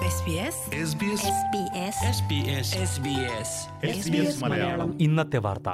SBS SBS SBS Malayalam ഇന്നത്തെ വാർത്ത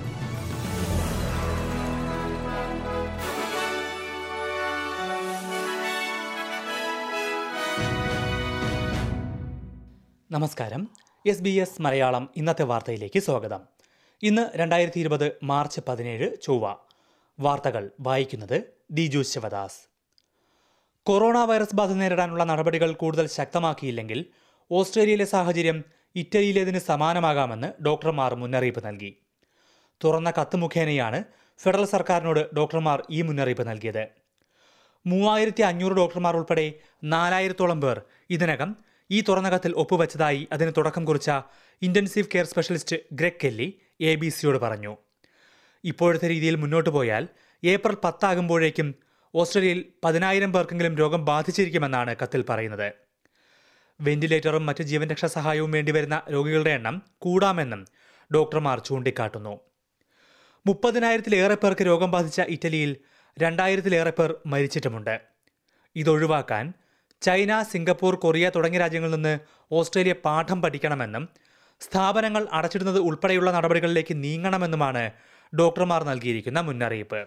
നമസ്കാരം എസ് ബി എസ് മലയാളം ഇന്നത്തെ വാർത്തയിലേക്ക് സ്വാഗതം ഇന്ന് രണ്ടായിരത്തി ഇരുപത് മാർച്ച് പതിനേഴ് ചൊവ്വ വാർത്തകൾ വായിക്കുന്നത് ദിജു ശിവദാസ് കൊറോണ വൈറസ് ബാധ നേരിടാനുള്ള നടപടികൾ കൂടുതൽ ശക്തമാക്കിയില്ലെങ്കിൽ ഓസ്ട്രേലിയയിലെ സാഹചര്യം ഇറ്റലിയിലേതിന് സമാനമാകാമെന്ന് ഡോക്ടർമാർ മുന്നറിയിപ്പ് നൽകി തുറന്ന കത്ത് മുഖേനയാണ് ഫെഡറൽ സർക്കാരിനോട് ഡോക്ടർമാർ ഈ മുന്നറിയിപ്പ് നൽകിയത് മൂവായിരത്തി അഞ്ഞൂറ് ഡോക്ടർമാർ ഉൾപ്പെടെ നാലായിരത്തോളം പേർ ഇതിനകം ഈ തുറന്ന കത്തിൽ ഒപ്പുവെച്ചതായി അതിന് തുടക്കം കുറിച്ച intensive care specialist Greg Kelly A B സിയോട് പറഞ്ഞു ഇപ്പോഴത്തെ രീതിയിൽ മുന്നോട്ട് പോയാൽ ഏപ്രിൽ പത്താകുമ്പോഴേക്കും ഓസ്ട്രേലിയയിൽ പതിനായിരം പേർക്കെങ്കിലും രോഗം ബാധിച്ചിരിക്കുമെന്നാണ് കത്തിൽ പറയുന്നത് വെന്റിലേറ്ററും മറ്റ് ജീവൻ രക്ഷാ സഹായവും വേണ്ടിവരുന്ന രോഗികളുടെ എണ്ണം കൂടാമെന്നും ഡോക്ടർമാർ ചൂണ്ടിക്കാട്ടുന്നു മുപ്പതിനായിരത്തിലേറെ പേർക്ക് രോഗം ബാധിച്ച ഇറ്റലിയിൽ രണ്ടായിരത്തിലേറെ പേർ മരിച്ചിട്ടുമുണ്ട് ഇതൊഴിവാക്കാൻ ചൈന സിംഗപ്പൂർ കൊറിയ തുടങ്ങിയ രാജ്യങ്ങളിൽ നിന്ന് ഓസ്ട്രേലിയ പാഠം പഠിക്കണമെന്നും സ്ഥാപനങ്ങൾ അടച്ചിടുന്നത് ഉൾപ്പെടെയുള്ള നടപടികളിലേക്ക് നീങ്ങണമെന്നുമാണ് ഡോക്ടർമാർ നൽകിയിരിക്കുന്ന മുന്നറിയിപ്പ്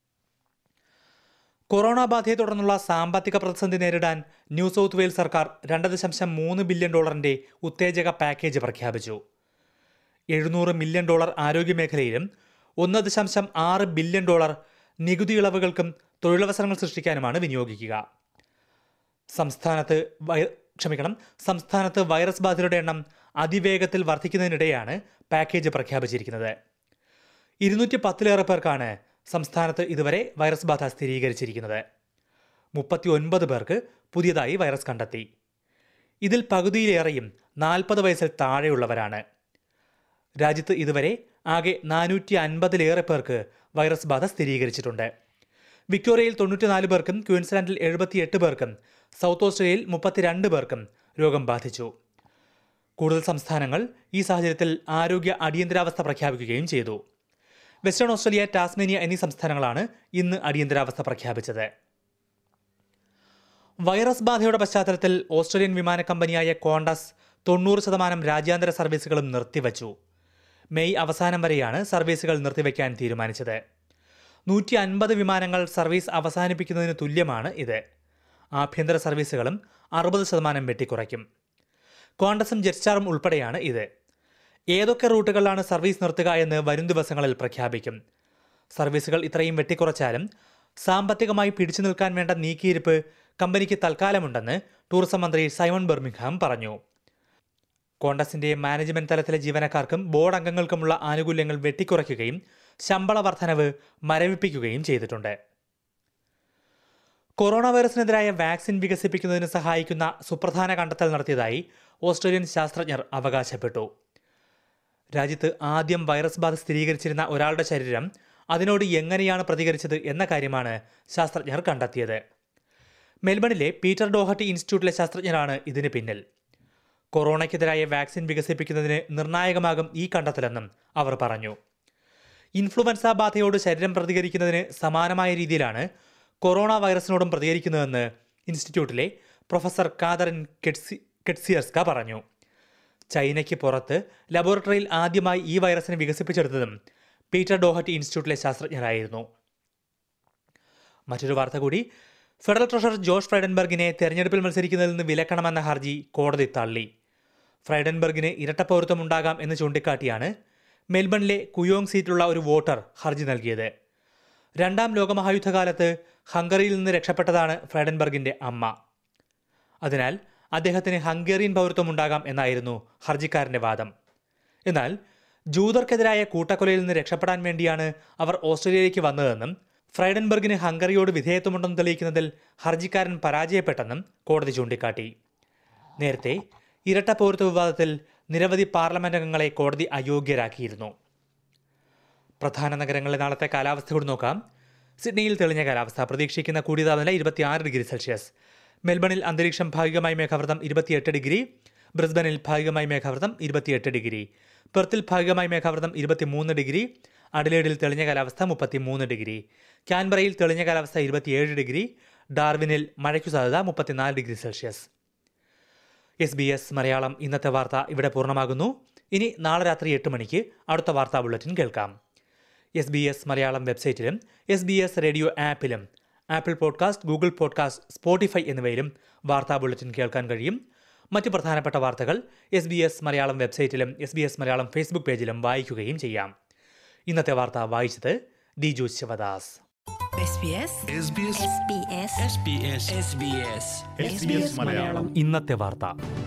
കൊറോണ ബാധയെ തുടർന്നുള്ള സാമ്പത്തിക പ്രതിസന്ധി നേരിടാൻ ന്യൂ സൗത്ത് വെയിൽസ് സർക്കാർ രണ്ട് ദശാംശം മൂന്ന് ബില്യൺ ഡോളറിന്റെ ഉത്തേജക പാക്കേജ് പ്രഖ്യാപിച്ചു എഴുന്നൂറ് മില്യൺ ഡോളർ ആരോഗ്യമേഖലയിലും ഒന്ന് ദശാംശം ആറ് ബില്യൺ ഡോളർ നികുതി ഇളവുകൾക്കും തൊഴിലവസരങ്ങൾ സൃഷ്ടിക്കാനുമാണ് വിനിയോഗിക്കുക സംസ്ഥാനത്ത് വൈ- ക്ഷമിക്കണം സംസ്ഥാനത്ത് വൈറസ് ബാധിതരുടെ എണ്ണം അതിവേഗത്തിൽ വർദ്ധിക്കുന്നതിനിടെയാണ് പാക്കേജ് പ്രഖ്യാപിച്ചിരിക്കുന്നത് ഇരുന്നൂറ്റി പത്തിലേറെ പേർക്കാണ് സംസ്ഥാനത്ത് ഇതുവരെ വൈറസ് ബാധ സ്ഥിരീകരിച്ചിരിക്കുന്നത് മുപ്പത്തി ഒൻപത് പേർക്ക് പുതിയതായി വൈറസ് കണ്ടെത്തി ഇതിൽ പകുതിയിലേറെയും നാൽപ്പത് വയസ്സിൽ താഴെയുള്ളവരാണ് രാജ്യത്ത് ഇതുവരെ ആകെ നാനൂറ്റി അൻപതിലേറെ പേർക്ക് വൈറസ് ബാധ സ്ഥിരീകരിച്ചിട്ടുണ്ട് വിക്ടോറിയയിൽ തൊണ്ണൂറ്റിനാല് പേർക്കും ക്വീൻസ്ലാൻഡിൽ എഴുപത്തിയെട്ട് പേർക്കും സൗത്ത് ഓസ്ട്രേലിയയിൽ മുപ്പത്തിരണ്ട് പേർക്കും രോഗം ബാധിച്ചു കൂടുതൽ സംസ്ഥാനങ്ങൾ ഈ സാഹചര്യത്തിൽ ആരോഗ്യ അടിയന്തരാവസ്ഥ പ്രഖ്യാപിക്കുകയും ചെയ്തു വെസ്റ്റേൺ ഓസ്ട്രേലിയ ടാസ്മേനിയ എന്നീ സംസ്ഥാനങ്ങളാണ് ഇന്ന് അടിയന്തരാവസ്ഥ പ്രഖ്യാപിച്ചത് വൈറസ് ബാധയുടെ പശ്ചാത്തലത്തിൽ ഓസ്ട്രേലിയൻ വിമാന കമ്പനിയായ കോണ്ടസ് തൊണ്ണൂറ് ശതമാനം രാജ്യാന്തര സർവീസുകളും നിർത്തിവച്ചു മെയ് അവസാനം വരെയാണ് സർവീസുകൾ നിർത്തിവെക്കാൻ തീരുമാനിച്ചത് നൂറ്റി അൻപത് വിമാനങ്ങൾ സർവീസ് അവസാനിപ്പിക്കുന്നതിന് തുല്യമാണ് ഇത് ആഭ്യന്തര സർവീസുകളും അറുപത് ശതമാനം വെട്ടിക്കുറയ്ക്കും കോണ്ടസും ജെറ്റ്സ്റ്റാറും ഉൾപ്പെടെയാണ് ഇത് ഏതൊക്കെ റൂട്ടുകളിലാണ് സർവീസ് നിർത്തുക എന്ന് വരും ദിവസങ്ങളിൽ പ്രഖ്യാപിക്കും സർവീസുകൾ ഇത്രയും വെട്ടിക്കുറച്ചാലും സാമ്പത്തികമായി പിടിച്ചു നിൽക്കാൻ വേണ്ട നീക്കിയിരിപ്പ് കമ്പനിക്ക് തൽക്കാലമുണ്ടെന്ന് ടൂറിസം മന്ത്രി സൈമൺ ബെർമിംഗ്ഹാം പറഞ്ഞു കോണ്ടസിന്റെ മാനേജ്മെന്റ് തലത്തിലെ ജീവനക്കാർക്കും ബോർഡ് അംഗങ്ങൾക്കുമുള്ള ആനുകൂല്യങ്ങൾ വെട്ടിക്കുറയ്ക്കുകയും ശമ്പള വർധനവ് മരവിപ്പിക്കുകയും ചെയ്തിട്ടുണ്ട് കൊറോണ വൈറസിനെതിരായ വാക്സിൻ വികസിപ്പിക്കുന്നതിന് സഹായിക്കുന്ന സുപ്രധാന കണ്ടെത്തൽ നടത്തിയതായി ഓസ്ട്രേലിയൻ ശാസ്ത്രജ്ഞർ അവകാശപ്പെട്ടു രാജ്യത്ത് ആദ്യം വൈറസ് ബാധ സ്ഥിരീകരിച്ചിരുന്ന ഒരാളുടെ ശരീരം അതിനോട് എങ്ങനെയാണ് പ്രതികരിച്ചത് എന്ന കാര്യമാണ് ശാസ്ത്രജ്ഞർ കണ്ടെത്തിയത് മെൽബണിലെ പീറ്റർ ഡോഹട്ടി ഇൻസ്റ്റിറ്റ്യൂട്ടിലെ ശാസ്ത്രജ്ഞരാണ് ഇതിന് പിന്നിൽ കൊറോണയ്ക്കെതിരായ വാക്സിൻ വികസിപ്പിക്കുന്നതിന് നിർണായകമാകും ഈ കണ്ടെത്തലെന്നും അവർ പറഞ്ഞു ഇൻഫ്ലുവൻസ ബാധയോട് ശരീരം പ്രതികരിക്കുന്നതിന് സമാനമായ രീതിയിലാണ് കൊറോണ വൈറസിനോടും പ്രതികരിക്കുന്നതെന്ന് ഇൻസ്റ്റിറ്റ്യൂട്ടിലെ പ്രൊഫസർ കാതറിൻ കെറ്റ്സി കെറ്റ്സിയർസ്ക പറഞ്ഞു ചൈനയ്ക്ക് പുറത്ത് ലബോറട്ടറിയിൽ ആദ്യമായി ഈ വൈറസിനെ വികസിപ്പിച്ചെടുത്തതും പീറ്റർ ഡോഹട്ടി ഇൻസ്റ്റിറ്റ്യൂട്ടിലെ ശാസ്ത്രജ്ഞരായിരുന്നു മറ്റൊരു വാർത്ത കൂടി ഫെഡറൽ ട്രഷറർ ജോഷ് ഫ്രൈഡൻബർഗിനെ തെരഞ്ഞെടുപ്പിൽ മത്സരിക്കുന്നതിൽ നിന്ന് വിലക്കണമെന്ന ഹർജി കോടതി തള്ളി ഫ്രൈഡൻബർഗിന് ഇരട്ട പൗരത്വം ഉണ്ടാകാം എന്ന് ചൂണ്ടിക്കാട്ടിയാണ് മെൽബണിലെ കുയോങ് സീറ്റിലുള്ള ഒരു വോട്ടർ ഹർജി നൽകിയത് രണ്ടാം ലോകമഹായുദ്ധകാലത്ത് ഹംഗറിയിൽ നിന്ന് രക്ഷപ്പെട്ടതാണ് ഫ്രൈഡൻബർഗിന്റെ അമ്മ അതിനാൽ അദ്ദേഹത്തിന് ഹംഗേറിയൻ പൗരത്വം ഉണ്ടാകാം എന്നായിരുന്നു ഹർജിക്കാരന്റെ വാദം എന്നാൽ ജൂതർക്കെതിരായ കൂട്ടക്കൊലയിൽ നിന്ന് രക്ഷപ്പെടാൻ വേണ്ടിയാണ് അവർ ഓസ്ട്രേലിയയിലേക്ക് വന്നതെന്നും ഫ്രൈഡൻബർഗിന് ഹംഗറിയോട് വിധേയത്വമുണ്ടെന്ന് തെളിയിക്കുന്നതിൽ ഹർജിക്കാരൻ പരാജയപ്പെട്ടെന്നും കോടതി ചൂണ്ടിക്കാട്ടി നേരത്തെ ഇരട്ട പൗരത്വ വിവാദത്തിൽ നിരവധി പാർലമെന്റ് അംഗങ്ങളെ കോടതി അയോഗ്യരാക്കിയിരുന്നു പ്രധാന നഗരങ്ങളിലെ നാളത്തെ കാലാവസ്ഥ കൂടി നോക്കാം സിഡ്നിയിൽ തെളിഞ്ഞ കാലാവസ്ഥ പ്രതീക്ഷിക്കുന്ന കൂടിയ താപനില ഇരുപത്തിയാറ് ഡിഗ്രി സെൽഷ്യസ് മെൽബണിൽ അന്തരീക്ഷം ഭാഗികമായി മേഘാവൃതം ഇരുപത്തിയെട്ട് ഡിഗ്രി ബ്രിസ്ബനിൽ ഭാഗികമായി മേഘാവൃതം ഇരുപത്തിയെട്ട് ഡിഗ്രി പെർത്തിൽ ഭാഗികമായി മേഘാവൃതം ഇരുപത്തിമൂന്ന് ഡിഗ്രി അഡലേഡിൽ തെളിഞ്ഞ കാലാവസ്ഥ മുപ്പത്തിമൂന്ന് ഡിഗ്രി ക്യാൻബറയിൽ തെളിഞ്ഞ കാലാവസ്ഥ ഇരുപത്തിയേഴ് ഡിഗ്രി ഡാർവിനിൽ മഴയ്ക്കു സാധ്യത മുപ്പത്തിനാല് degree Celsius S B S Malayalam ഇന്നത്തെ വാർത്ത ഇവിടെ പൂർണ്ണമാകുന്നു ഇനി നാളെ രാത്രി എട്ട് മണിക്ക് അടുത്ത വാർത്താ ബുള്ളറ്റിൻ കേൾക്കാം എസ് ബി എസ് മലയാളം വെബ്സൈറ്റിലും എസ് ബി എസ് റേഡിയോ ആപ്പിലും Apple podcast Google podcast Spotify എന്നിവയിലും വാർത്താ ബുള്ളറ്റിൻ കേൾക്കാൻ കഴിയും മറ്റ് പ്രധാനപ്പെട്ട വാർത്തകൾ എസ് ബി എസ് മലയാളം വെബ്സൈറ്റിലും S B S Malayalam Facebook പേജിലും വായിക്കുകയും ചെയ്യാം ഇന്നത്തെ വാർത്ത വായിച്ചത് Diju Sivadas SBS SBS SBS SBS SBS SBS Malayalam ഇന്നത്തെ വാർത്ത